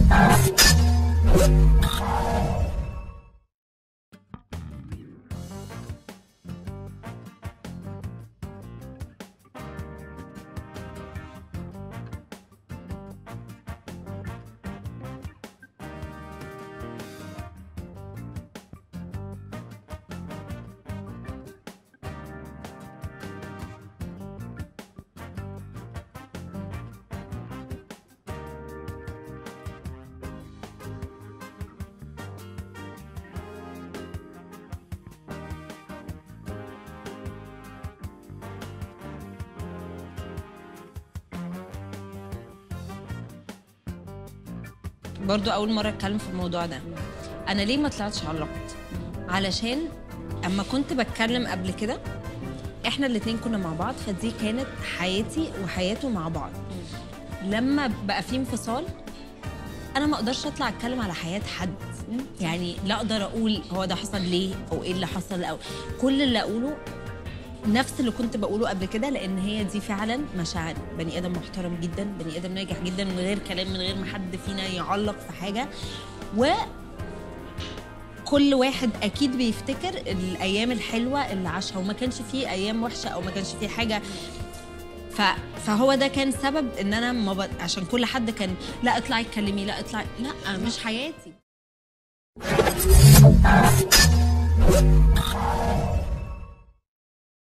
برضو اول مره اتكلم في الموضوع ده انا ليه ما طلعتش علقت علشان اما كنت بتكلم قبل كده احنا الاتنين كنا مع بعض فدي كانت حياتي وحياته مع بعض لما بقى في انفصال انا ما اقدرش اطلع اتكلم على حياه حد يعني لا اقدر اقول هو ده حصل ليه او ايه اللي حصل او كل اللي اقوله نفس اللي كنت بقوله قبل كده لان هي دي فعلا مشاعر بني ادم محترم جدا بني ادم ناجح جدا من غير كلام من غير ما حد فينا يعلق في حاجه و كل واحد اكيد بيفتكر الايام الحلوه اللي عاشها وما كانش فيه ايام وحشه او ما كانش فيه حاجه ف... فهو ده كان سبب ان انا ما ب... عشان كل حد كان لا اطلعي اتكلمي لا اطلعي لا مش حياتي